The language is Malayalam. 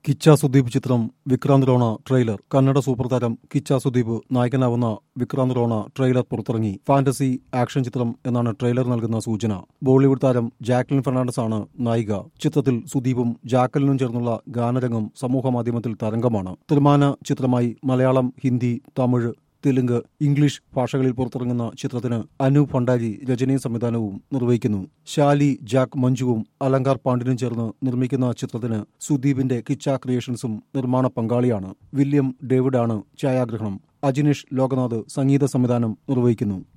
കിച്ച സുദീപ് ചിത്രം വിക്രാന്ത് റോണ ട്രെയിലർ കന്നഡ സൂപ്പർ താരം കിച്ച സുദീപ് നായകനാവുന്ന വിക്രാന്ത് റോണ ട്രെയിലർ പുറത്തിറങ്ങി ഫാന്റസി ആക്ഷൻ ചിത്രം എന്നാണ് ട്രെയിലർ നൽകുന്ന സൂചന ബോളിവുഡ് താരം ജാക്ലിൻ ഫെർണാണ്ടസ് ആണ് നായിക ചിത്രത്തിൽ സുദീപും ജാക്കലിനും ചേർന്നുള്ള ഗാനരംഗം സമൂഹമാധ്യമത്തിൽ തരംഗമാണ് ത്രിമാന ചിത്രമായി മലയാളം ഹിന്ദി തമിഴ് തെലുങ്ക് ഇംഗ്ലീഷ് ഭാഷകളിൽ പുറത്തിറങ്ങുന്ന ചിത്രത്തിന് അനു ഭണ്ഡാരി രചനയും സംവിധാനവും നിർവഹിക്കുന്നു ശാലി ജാക്ക് മഞ്ജുവും അലങ്കാർ പാണ്ഡിനും ചേർന്ന് നിർമ്മിക്കുന്ന ചിത്രത്തിന് സുദീപിന്റെ കിച്ച ക്രിയേഷൻസും നിർമ്മാണ പങ്കാളിയാണ് വില്യം ഡേവിഡാണ് ഛായാഗ്രഹണം അജിനേഷ് ലോകനാഥ് സംഗീത സംവിധാനം നിർവഹിക്കുന്നു